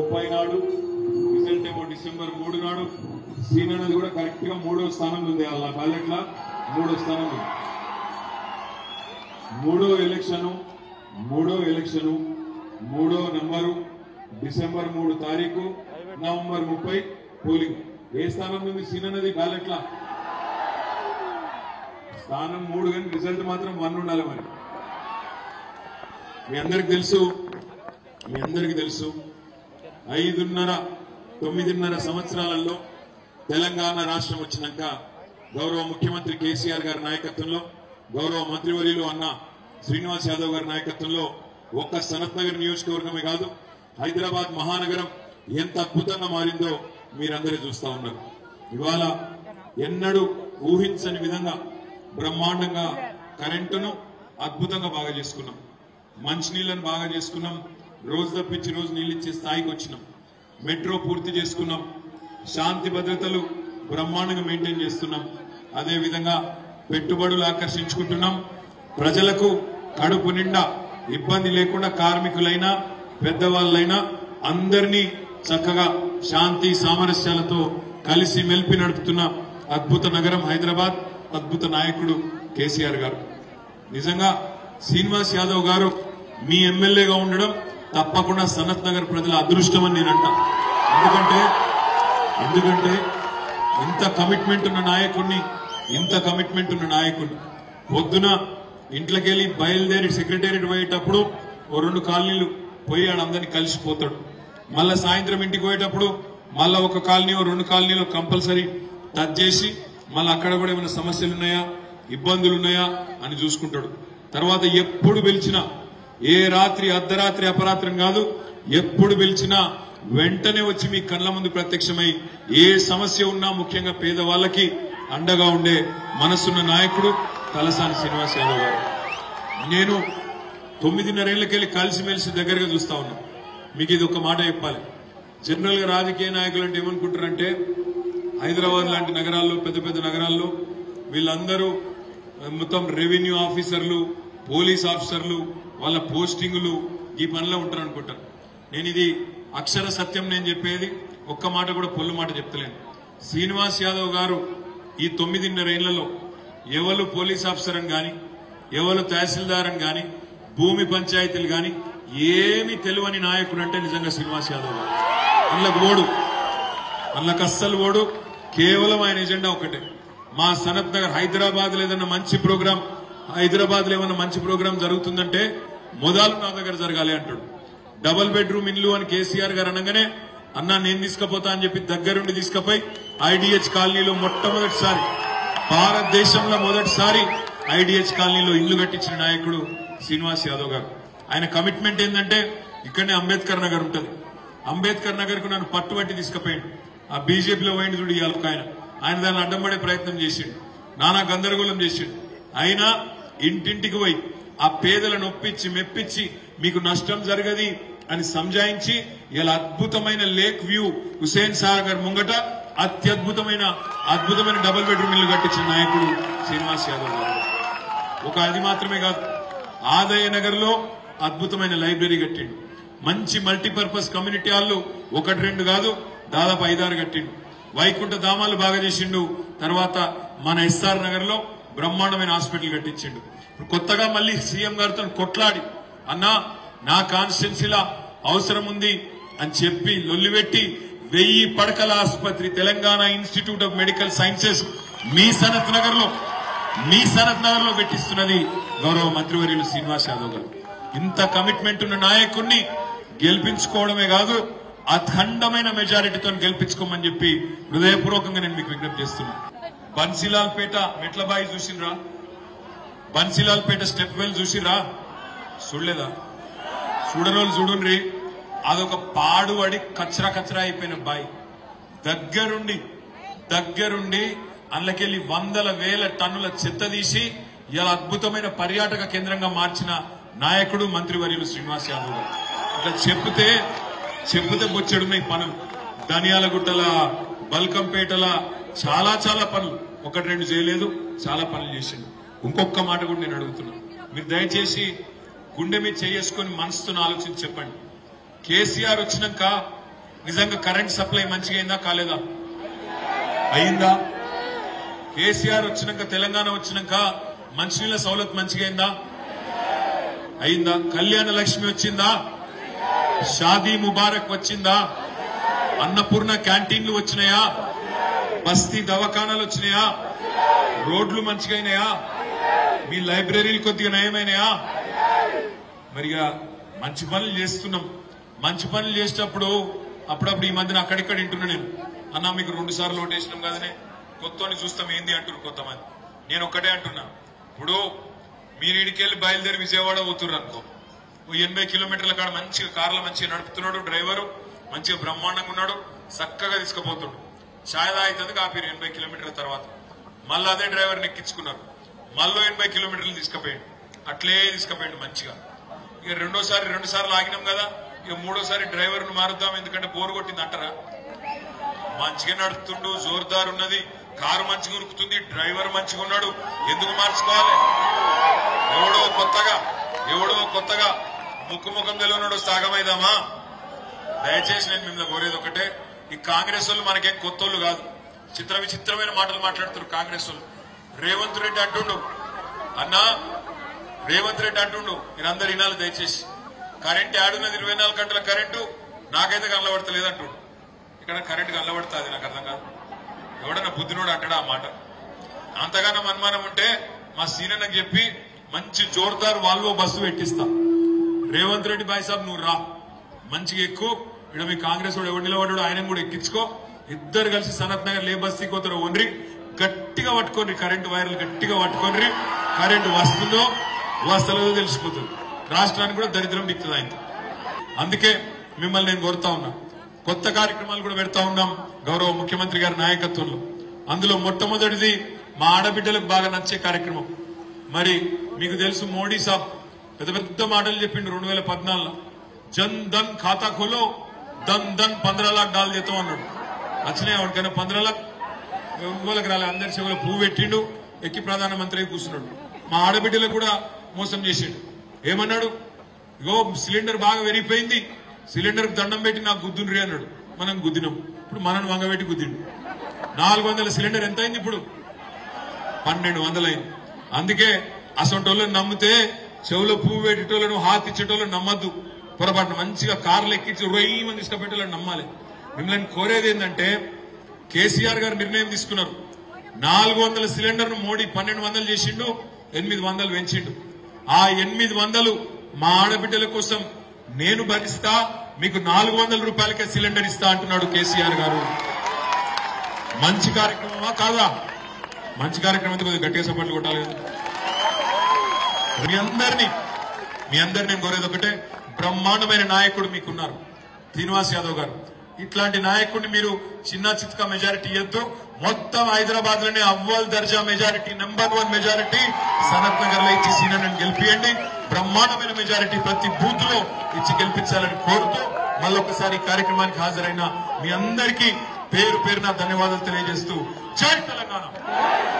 ముప్పై నాడు రిజల్ట్ ఏమో డిసెంబర్ మూడు నాడు సీన్ అనేది కూడా కరెక్ట్ గా మూడో స్థానంలో ఉంది అలా బ్యాలెట్ లా మూడో స్థానం ఉంది మూడో ఎలక్షన్ మూడో ఎలక్షన్ మూడో నంబరు డిసెంబర్ మూడు తారీఖు నవంబర్ ముప్పై పోలింగ్ ఏ స్థానం ఉంది సీన్ అనేది బ్యాలెట్ లా స్థానం మూడు కానీ రిజల్ట్ మాత్రం వన్ ఉండాలి మరి మీ అందరికి తెలుసు మీ అందరికి తెలుసు ఐదున్నర తొమ్మిదిన్నర సంవత్సరాలలో తెలంగాణ రాష్ట్రం వచ్చినాక గౌరవ ముఖ్యమంత్రి కేసీఆర్ గారి నాయకత్వంలో గౌరవ మంత్రివర్యులు అన్న శ్రీనివాస్ యాదవ్ గారి నాయకత్వంలో ఒక్క సనత్ నగర్ నియోజకవర్గమే కాదు హైదరాబాద్ మహానగరం ఎంత అద్భుతంగా మారిందో మీరందరూ చూస్తా ఉన్నారు ఇవాళ ఎన్నడూ ఊహించని విధంగా బ్రహ్మాండంగా కరెంటును అద్భుతంగా బాగా చేసుకున్నాం మంచినీళ్ళని బాగా చేసుకున్నాం రోజు తప్పించి రోజు నీళ్ళు ఇచ్చే స్థాయికి వచ్చినాం మెట్రో పూర్తి చేసుకున్నాం శాంతి భద్రతలు బ్రహ్మాండంగా మెయింటైన్ చేస్తున్నాం అదే విధంగా పెట్టుబడులు ఆకర్షించుకుంటున్నాం ప్రజలకు కడుపు నిండా ఇబ్బంది లేకుండా కార్మికులైనా పెద్దవాళ్ళైనా అందరినీ చక్కగా శాంతి సామరస్యాలతో కలిసి మెలిపి నడుపుతున్న అద్భుత నగరం హైదరాబాద్ అద్భుత నాయకుడు కేసీఆర్ గారు నిజంగా శ్రీనివాస్ యాదవ్ గారు మీ ఎమ్మెల్యేగా ఉండడం తప్పకుండా సనత్ నగర్ ప్రజల అదృష్టం అని నేను అంటా ఎందుకంటే ఎందుకంటే ఇంత కమిట్మెంట్ ఉన్న నాయకుడిని ఇంత కమిట్మెంట్ ఉన్న నాయకుడిని పొద్దున ఇంట్లోకెళ్ళి బయలుదేరి సెక్రటేరియట్ పోయేటప్పుడు ఓ రెండు కాలనీలు పోయి ఆడందరినీ కలిసిపోతాడు మళ్ళా సాయంత్రం ఇంటికి పోయేటప్పుడు మళ్ళా ఒక కాలనీ ఓ రెండు కాలనీలో కంపల్సరీ టచ్ చేసి మళ్ళీ అక్కడ కూడా ఏమైనా సమస్యలు ఉన్నాయా ఇబ్బందులు ఉన్నాయా అని చూసుకుంటాడు తర్వాత ఎప్పుడు పిలిచినా ఏ రాత్రి అర్ధరాత్రి అపరాత్రం కాదు ఎప్పుడు పిలిచినా వెంటనే వచ్చి మీ కళ్ళ ముందు ప్రత్యక్షమై ఏ సమస్య ఉన్నా ముఖ్యంగా పేదవాళ్ళకి అండగా ఉండే మనసున్న నాయకుడు తలసాని శ్రీనివాస్ యాదవ్ గారు నేను తొమ్మిదిన్నరేళ్లకెళ్ళి కలిసిమెలిసి దగ్గరగా చూస్తా ఉన్నా మీకు ఇది ఒక మాట చెప్పాలి జనరల్ గా రాజకీయ నాయకులు అంటే ఏమనుకుంటారంటే హైదరాబాద్ లాంటి నగరాల్లో పెద్ద పెద్ద నగరాల్లో వీళ్ళందరూ మొత్తం రెవెన్యూ ఆఫీసర్లు పోలీస్ ఆఫీసర్లు వాళ్ళ పోస్టింగులు ఈ పనిలో ఉంటారు అనుకుంటారు నేను ఇది అక్షర సత్యం నేను చెప్పేది ఒక్క మాట కూడా పొల్లు మాట చెప్తలేను శ్రీనివాస్ యాదవ్ గారు ఈ తొమ్మిదిన్నర ఏళ్లలో ఎవరు పోలీస్ ఆఫీసర్ అని గాని ఎవరు తహసీల్దార్ అని గాని భూమి పంచాయతీలు గాని ఏమి తెలియని నాయకుడు అంటే నిజంగా శ్రీనివాస్ యాదవ్ గారు అందులోకి ఓడు అందులోకి అస్సలు ఓడు కేవలం ఆయన ఎజెండా ఒకటే మా సనత్ నగర్ హైదరాబాద్ లో ఏదన్నా మంచి ప్రోగ్రాం హైదరాబాద్ లో ఏమన్నా మంచి ప్రోగ్రాం జరుగుతుందంటే మొదలు నా దగ్గర జరగాలి అంటాడు డబుల్ బెడ్రూమ్ ఇల్లు అని కేసీఆర్ గారు అనగానే అన్నా నేను తీసుకుపోతా అని చెప్పి దగ్గరుండి తీసుకుపోయి ఐడిహెచ్ కాలనీలో మొట్టమొదటిసారి భారతదేశంలో మొదటిసారి ఐడిహెచ్ కాలనీలో ఇల్లు కట్టించిన నాయకుడు శ్రీనివాస్ యాదవ్ గారు ఆయన కమిట్మెంట్ ఏంటంటే ఇక్కడనే అంబేద్కర్ నగర్ ఉంటుంది అంబేద్కర్ నగర్ కు నన్ను పట్టుబట్టి తీసుకుపోయిండు ఆ బీజేపీలో పోయింది చూడు ఇవాళ ఒక ఆయన ఆయన దాన్ని అడ్డం పడే ప్రయత్నం చేసిండు నానా గందరగోళం చేసిండు అయినా ఇంటింటికి పోయి ఆ పేదలను ఒప్పించి మెప్పించి మీకు నష్టం జరగది అని సంజాయించి ఇలా అద్భుతమైన లేక్ వ్యూ హుసేన్ సాగర్ ముంగట అత్యద్భుతమైన అద్భుతమైన డబుల్ బెడ్రూమ్ ఇల్లు కట్టించిన నాయకుడు శ్రీనివాస్ యాదవ్ గారు ఒక అది మాత్రమే కాదు ఆదయ నగర్ లో అద్భుతమైన లైబ్రరీ కట్టిండు మంచి మల్టీపర్పస్ కమ్యూనిటీ హాల్లు ఒకటి రెండు కాదు దాదాపు ఐదారు కట్టిండు వైకుంఠ ధామాలు బాగా చేసిండు తర్వాత మన ఎస్ఆర్ నగర్ లో బ్రహ్మాండమైన హాస్పిటల్ కట్టించిండు ఇప్పుడు కొత్తగా మళ్ళీ సీఎం గారితో కొట్లాడి అన్నా నా కాన్స్టిట్యున్సీలా అవసరం ఉంది అని చెప్పి లొల్లిపెట్టి వెయ్యి పడకల ఆసుపత్రి Telangana institute of medical sciences మీ సనత్ నగర్ లో మీ సనత్ నగర్ లో పెట్టిస్తున్నది గౌరవ మంత్రివర్యులు శ్రీనివాస్ యాదవ్ గారు ఇంత కమిట్మెంట్ ఉన్న నాయకుడిని గెలిపించుకోవడమే కాదు అఖండమైన మెజారిటీతో గెలిపించుకోమని చెప్పి హృదయపూర్వకంగా నేను మీకు విజ్ఞప్తి చేస్తున్నా బన్సీలాల్ పేట మెట్లబాయి చూసిండ్రా బన్సీలాల్ పేట స్టెప్ వెల్ చూసిరా చూడలేదా చూడనోళ్ళు చూడుండ్రి అదొక పాడుబడి కచరా కచరా అయిపోయిన బాయి దగ్గరుండి దగ్గరుండి అందులోకెళ్లి వందల వేల టన్నుల చెత్త తీసి ఇలా అద్భుతమైన పర్యాటక కేంద్రంగా మార్చిన నాయకుడు మంత్రివర్యులు శ్రీనివాస్ యాదవ్ గారు ఇట్లా చెప్తే చెప్తే బొచ్చెడున్నాయి పనులు ధనియాల గుట్టల బల్కంపేటల చాలా చాలా పనులు ఒకటి రెండు చేయలేదు చాలా పనులు చేసిండు ఇంకొక మాట కూడా నేను అడుగుతున్నా మీరు దయచేసి గుండె మీద చేసుకొని మనసుతో ఆలోచించి చెప్పండి కేసీఆర్ వచ్చినాక నిజంగా కరెంట్ సప్లై మంచిగా అయిందా కాలేదా అయిందా కేసీఆర్ వచ్చినాక తెలంగాణ వచ్చినాక మంచినీళ్ళ సౌలత్ మంచిగా అయిందా అయిందా కళ్యాణ లక్ష్మి వచ్చిందా షాదీ ముబారక్ వచ్చిందా అన్నపూర్ణ క్యాంటీన్లు వచ్చినాయా బస్తీ దవాఖానాలు వచ్చినాయా రోడ్లు మంచిగా అయినాయా మీ లైబ్రరీలు కొద్దిగా నయమైనాయా మరిగా మంచి పనులు చేస్తున్నాం మంచి పనులు చేసేటప్పుడు అప్పుడప్పుడు ఈ మధ్యన అక్కడిక్కడ వింటున్నా నేను అన్నా మీకు రెండు సార్లు ఓటేసినాం కదనే కొత్తని చూస్తాం ఏంది అంటున్నారు కొంతమంది నేను ఒక్కటే అంటున్నా ఇప్పుడు మీరు ఇడికెళ్ళి బయలుదేరి విజయవాడ పోతున్నారు అనుకో ఓ ఎనభై కిలోమీటర్ల కాడ మంచిగా కార్లో మంచిగా నడుపుతున్నాడు డ్రైవరు మంచిగా బ్రహ్మాండంగా ఉన్నాడు చక్కగా తీసుకుపోతాడు ఛాయ్ తాగుతుంది కాపీ ఎనభై కిలోమీటర్ల తర్వాత మళ్ళీ అదే డ్రైవర్ని ఎక్కించుకున్నారు మళ్ళీ ఎనభై కిలోమీటర్లు తీసుకుపోయాడు అట్లే తీసుకుపోయాడు మంచిగా ఇక రెండోసారి రెండు సార్లు ఆగినాం కదా ఇక మూడోసారి డ్రైవర్ను మారుద్దాం ఎందుకంటే బోరు కొట్టింది అంటారా మంచిగా నడుపుతుండు జోర్దార్ ఉన్నది కారు మంచిగా ఉరుకుతుంది డ్రైవర్ మంచిగా ఉన్నాడు ఎందుకు మార్చుకోవాలి ఎవడో కొత్తగా ఎవడో కొత్తగా ముక్కు ముఖం తెలియనాడు సాగమైదామా దయచేసి నేను మిమ్మల్ని కోరేది ఒకటే ఈ కాంగ్రెస్ వాళ్ళు మనకేం కొత్త వాళ్ళు కాదు చిత్ర విచిత్రమైన మాటలు మాట్లాడుతారు కాంగ్రెస్ వాళ్ళు రేవంత్ రెడ్డి అంటుండు అన్నా రేవంత్ రెడ్డి అంటుండు మీరందరు వినాలి దయచేసి కరెంట్ ఆడున్నది ఇరవై నాలుగు గంటల కరెంటు నాకైతే కనబడతలేదు అంటుండు ఇక్కడ కరెంట్ కనబడుతుంది నాకు అర్థం కాదు ఎవడన్నా బుద్ధినోడు అంటాడా ఆ మాట అంతగానో అనుమానం ఉంటే మా సీనియర్కి చెప్పి మంచి జోర్దార్ వాల్వో బస్సు పెట్టిస్తా రేవంత్ రెడ్డి బాయ్ సాబ్ నువ్వు రా మంచిగా ఎక్కువ ఇక్కడ మీ కాంగ్రెస్ వాడు ఎవడు నిలబడ్డాడు ఆయన కూడా ఎక్కించుకో ఇద్దరు కలిసి సనత్ నగర్ లే బస్తీ కోతరు ఒండ్రి గట్టిగా పట్టుకోండి కరెంటు వైర్లు గట్టిగా పట్టుకోండి కరెంటు వస్తుందో వస్తలేదో తెలిసిపోతుంది రాష్ట్రానికి కూడా దరిద్రం దిక్కుతుంది ఆయన అందుకే మిమ్మల్ని నేను కోరుతా ఉన్నా కొత్త కార్యక్రమాలు కూడా పెడతా ఉన్నాం గౌరవ ముఖ్యమంత్రి గారి నాయకత్వంలో అందులో మొట్టమొదటిది మా ఆడబిడ్డలకు బాగా నచ్చే కార్యక్రమం మరి మీకు తెలుసు మోడీ సాబ్ పెద్ద పెద్ద మాటలు చెప్పిండు రెండు వేల పద్నాలుగులో జన్ ధన్ ఖాతా ఖోలో ధన్ ధన్ పంద్రా లాక్ డాల్ చేస్తాం అన్నాడు వచ్చినాయి ఎవరికైనా పంద్రా లాక్ ఎవరికి రాలే అందరి చెవులో పువ్వు పెట్టిండు ఎక్కి ప్రధానమంత్రి అయి కూర్చున్నాడు మా ఆడబిడ్డలకు కూడా మోసం చేసిండు ఏమన్నాడు ఇగో సిలిండర్ బాగా వెరిగిపోయింది సిలిండర్ దండం పెట్టి నాకు గుద్దుండ్రి అన్నాడు మనం గుద్దినాం ఇప్పుడు మనం వంగబెట్టి గుద్దిండు నాలుగు వందల సిలిండర్ ఎంత అయింది ఇప్పుడు పన్నెండు వందలైంది అందుకే అసొంటోళ్ళని నమ్మితే చెవులో పువ్వు పెట్టేటోళ్ళను హాత్ ఇచ్చేటోళ్ళని నమ్మద్దు పొరపాటున మంచిగా కార్లు ఎక్కించి రొయ్యి మంది తీసుకుపెట్టేళ్ళని నమ్మాలి మిమ్మల్ని కోరేది ఏంటంటే కేసీఆర్ గారు నిర్ణయం తీసుకున్నారు నాలుగు వందల సిలిండర్ ను మోడీ పన్నెండు వందలు చేసిండు ఎనిమిది వందలు పెంచిండు ఆ ఎనిమిది వందలు మా ఆడబిడ్డల కోసం నేను భరిస్తా మీకు నాలుగు వందల రూపాయలకే సిలిండర్ ఇస్తా అంటున్నాడు కేసీఆర్ గారు మంచి కార్యక్రమమా కాదా మంచి కార్యక్రమం అయితే కొద్దిగా గట్టిగా సపోర్ట్లు కొట్టాలి కదా మీ అందరినీ మీ అందరిని నేను కోరేది ఒకటే బ్రహ్మాండమైన నాయకుడు మీకున్నారు శ్రీనివాస్ యాదవ్ గారు ఇట్లాంటి నాయకుడిని మీరు చిన్న చిత్క మెజారిటీ ఇవ్వద్దు మొత్తం హైదరాబాద్ లోనే అవ్వల్ దర్జా majority number one majority Sanathnagar లో ఇచ్చి సీనియర్ గెలిపియండి బ్రహ్మాండమైన మెజారిటీ ప్రతి బూత్ లో ఇచ్చి గెలిపించాలని కోరుతూ మళ్ళొకసారి ఈ కార్యక్రమానికి హాజరైన మీ అందరికీ పేరు పేరున ధన్యవాదాలు తెలియజేస్తూ జై తెలంగాణ